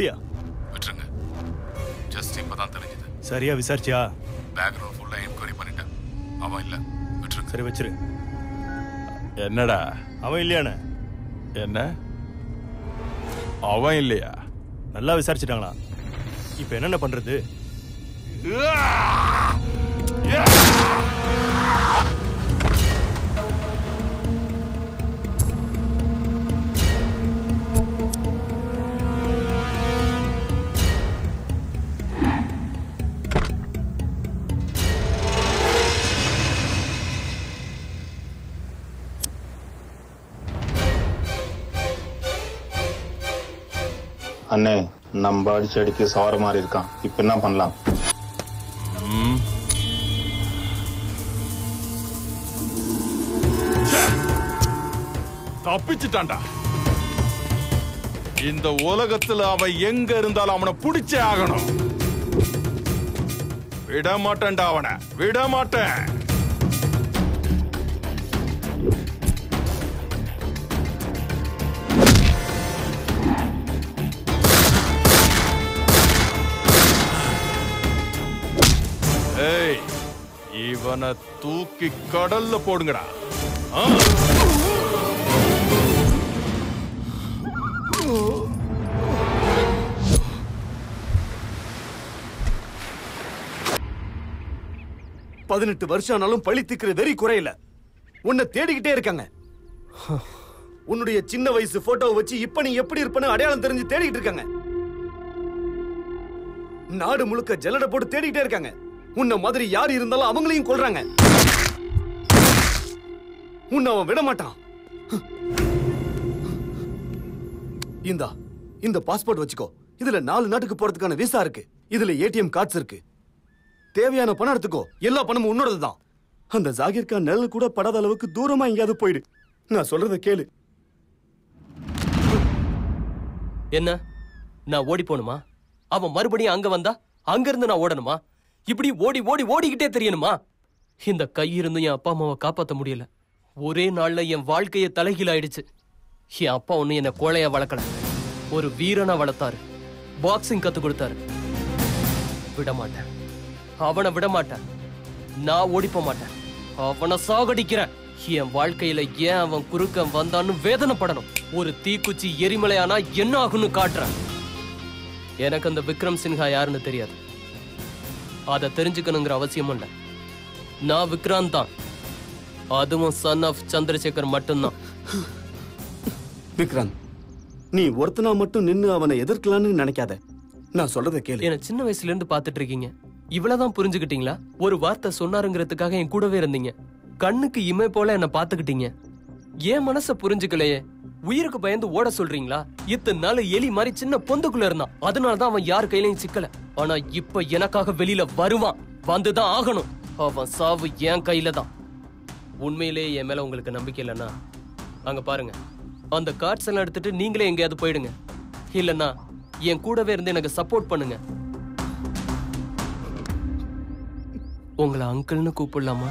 அப்படியா விட்டுருங்க ஜஸ்ட் இப்பதான் தெரிஞ்சது சரியா விசாரிச்சியா பேக்ரவுண்ட் ஃபுல்லா என்கொயரி பண்ணிட்டேன் அவன் இல்ல விட்டுருங்க சரி வச்சிரு என்னடா அவன் இல்லையானே என்ன அவன் இல்லையா நல்லா விசாரிச்சிட்டாங்களா இப்போ என்னென்ன பண்றது அண்ணே நம்ம அடிச்சு அடிக்க சவார மாதிரி இருக்கான் இப்ப என்ன பண்ணலாம் தப்பிச்சுட்டான்டா இந்த உலகத்துல அவன் எங்க இருந்தாலும் அவனை பிடிச்சே ஆகணும் விட மாட்டேன்டா அவனை விட மாட்டேன் ஏய் இவனை தூக்கி கடல்ல போடுங்கடா ஆ பதினெட்டு வருஷம் ஆனாலும் பழி தீக்கிற வெறி குறையல உன்னை தேடிக்கிட்டே இருக்காங்க உன்னுடைய சின்ன வயசு போட்டோவை வச்சு இப்ப நீ எப்படி இருப்பன்னு அடையாளம் தெரிஞ்சு தேடிக்கிட்டு இருக்காங்க நாடு முழுக்க ஜல்லடை போட்டு தேடிக்கிட்டே இருக்காங்க உன்ன மாதிரி யார் இருந்தாலும் அவங்களையும் கொல்றாங்க உன்னை அவன் விட மாட்டான் இந்தா இந்த பாஸ்போர்ட் வச்சுக்கோ இதுல நாலு நாட்டுக்கு போறதுக்கான விசா இருக்கு இதுல ஏடிஎம் கார்ட்ஸ் இருக்கு தேவையான பணம் எடுத்துக்கோ எல்லா பணமும் உன்னோடது தான் அந்த ஜாகிர் கான் நிழல் கூட படாத அளவுக்கு தூரமா எங்கேயாவது போயிடு நான் சொல்றத கேளு என்ன நான் ஓடி போகணுமா அவன் மறுபடியும் அங்க வந்தா அங்க இருந்து நான் ஓடணுமா இப்படி ஓடி ஓடி ஓடிக்கிட்டே தெரியணுமா இந்த கை இருந்தும் என் அப்பா அம்மாவை காப்பாத்த முடியல ஒரே நாள்ல என் வாழ்க்கைய தலைகீழ ஆயிடுச்சு என் அப்பா ஒண்ணு என்ன கோழையா வளர்க்கல ஒரு வீரனா வளர்த்தாரு பாக்ஸிங் கத்து கொடுத்தாரு விட மாட்டேன் அவனை விட மாட்டேன் நான் ஓடி போக மாட்டேன் அவனை சாகடிக்கிறேன் என் வாழ்க்கையில ஏன் அவன் குறுக்க வந்தான்னு வேதனைப்படணும் ஒரு தீக்குச்சி எரிமலையானா என்ன ஆகும்னு காட்டுறேன் எனக்கு அந்த விக்ரம் சின்ஹா யாருன்னு தெரியாது அதை தெரிஞ்சுக்கணுங்கிற அவசியமும் இல்லை நான் விக்ராந்த் தான் அதுவும் சன் ஆஃப் சந்திரசேகர் மட்டும்தான் விக்ராந்த் நீ ஒருத்தனா மட்டும் நின்னு அவனை எதிர்க்கலாம்னு நினைக்காத நான் சொல்றத கேளு என்ன சின்ன வயசுல இருந்து பாத்துட்டு இருக்கீங்க இவ்வளவுதான் புரிஞ்சுக்கிட்டீங்களா ஒரு வார்த்தை சொன்னாருங்கிறதுக்காக என் கூடவே இருந்தீங்க கண்ணுக்கு இமை போல என்ன பாத்துக்கிட்டீங்க என் மனச புரிஞ்சுக்கலையே உயிருக்கு பயந்து ஓட சொல்றீங்களா இத்தனை நாள் எலி மாதிரி சின்ன பொந்துக்குள்ள இருந்தான் அதனாலதான் அவன் யார் கையிலயும் சிக்கல ஆனா இப்ப எனக்காக வெளியில வருவான் வந்துதான் ஆகணும் அவன் சாவு என் கையில தான் உண்மையிலேயே என் மேல உங்களுக்கு நம்பிக்கை இல்லைன்னா அங்க பாருங்க அந்த கார்ட்ஸ் எல்லாம் எடுத்துட்டு நீங்களே எங்கேயாவது போயிடுங்க இல்லைன்னா என் கூடவே இருந்து எனக்கு சப்போர்ட் பண்ணுங்க உங்களை அங்கிள்னு கூப்பிடலாமா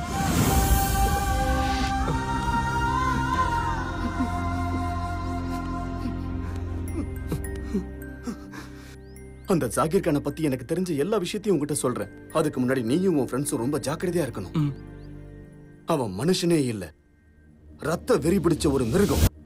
அந்த ஜாகிர் கானை பத்தி எனக்கு தெரிஞ்ச எல்லா விஷயத்தையும் உங்ககிட்ட சொல்றேன் அதுக்கு முன்னாடி நீயும் உன் ஃப்ரெண்ட்ஸும் ரொம்ப ஜாக்கிரதையா இருக்கணும் ம். அவன் மனுஷனே இல்ல ரத்த வெறி பிடிச்ச ஒரு மிருகம்